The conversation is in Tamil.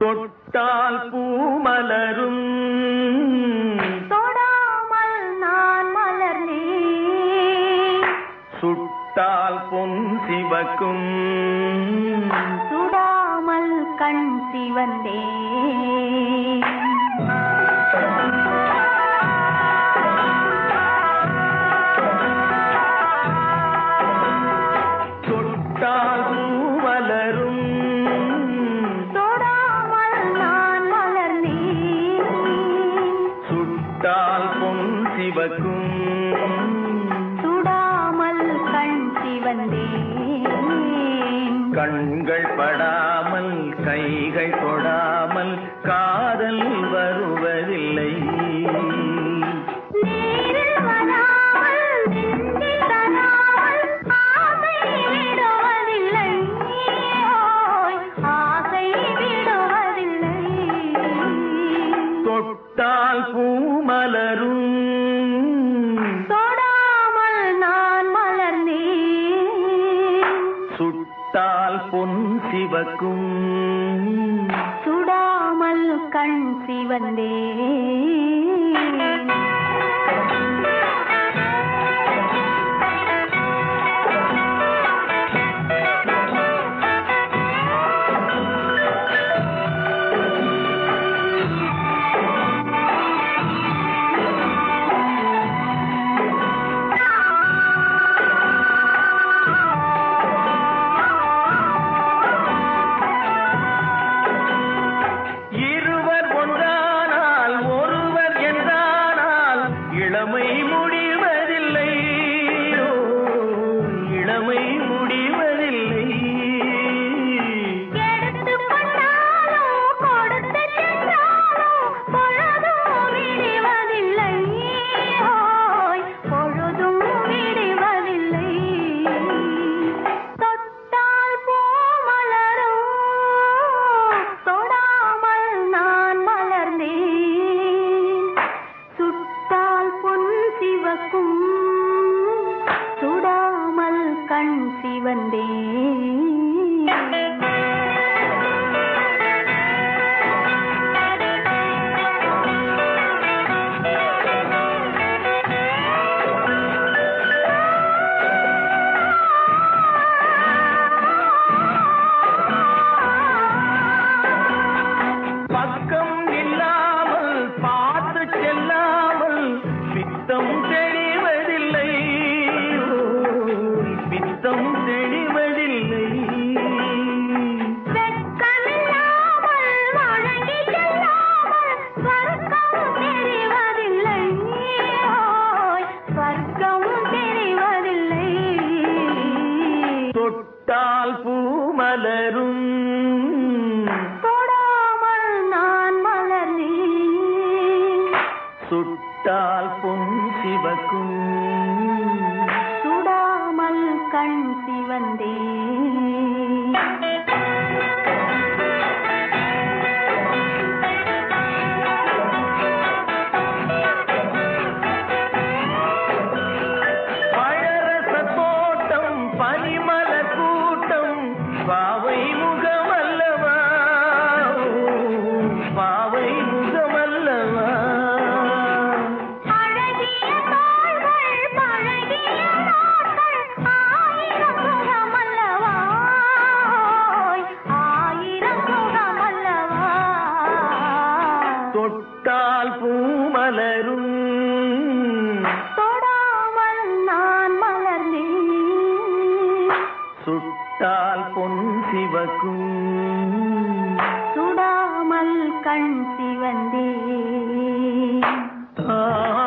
தொட்டால் பூமலரும் தொடாமல் நான் மலர்ந்தேன் சுட்டால் பொன் சிவக்கும் சுடாமல் கண் சிவந்தேன் தொட்டால் பூமலரும் தொடாமல் நான் மலர்ந்தேன் சுட்டால் பொன் சிவக்கும் சுடாமல் கண் சிவந்தேன் கண்கள் படாமல் கைகள் தொடாமல் காதல் வருவதில்லை நேரில் வராமல் நெஞ்சில் தராமல் ஆசை விடுவதில்லை ஓய், ஆசை விடுவதில்லை தொட்டால் பூமலரும் தொடாமல் நான் மலர்ந்தேன் சுட்டால் பொன் சிவக்கும் சுடாமல் கண் சிவந்தேன் இருவர் ஒன்றானால் ஒருவர் என்றானால் இளமை முடிவதில்லை ஓ, இளமை முடிவதில்லை எடுத்துக் கொண்டாலும் கொடுத்து சென்றாலும் பொழுதும் விடுவதில்லை ஓய், பொழுதும் விடுவதில்லை தொட்டால் பூ மலரும் தொடாமல் நான் மலர்ந்தேன் சுட்டால் பொன் சிவக்கும் சுடாமல் கண் சிவந்தேன் பக்கம் இல்லாமல் பார்த்து செல்லாமல் பித்தம் தெளிவதில்லை ஓ, பித்தம் தெளிவதில்லை வெட்கமில்லாமல் வணங்கி செல்லாமல் ஸ்வர்க்கம் தெரிவதில்லை ஓய், ஸ்வர்க்கம் தெரிவதில்லை தொட்டால் பூமலரும் தொடாமல் நான் மலர்ந்தேன் சுட்டால் பொன் சிவக்கும் சுடாமல் கண் சிவந்தேன் பழரச தோட்டம் பனிமலர் கூட்டம் பாவை முகமல்லவா பாவை முகமல்லவா அழகிய தாள்கள் பழகிய நாட்கள் ஆயிரம் சுகமல்லவா ஓய், ஆயிரம் சுகமல்லவா தொட்டால் பூமலரும் தொடாமல் நான் மலர்ந்தேன் சுட்டால் பொன் சிவக்கும் சுடாமல் கண் சிவந்தேன் ஆ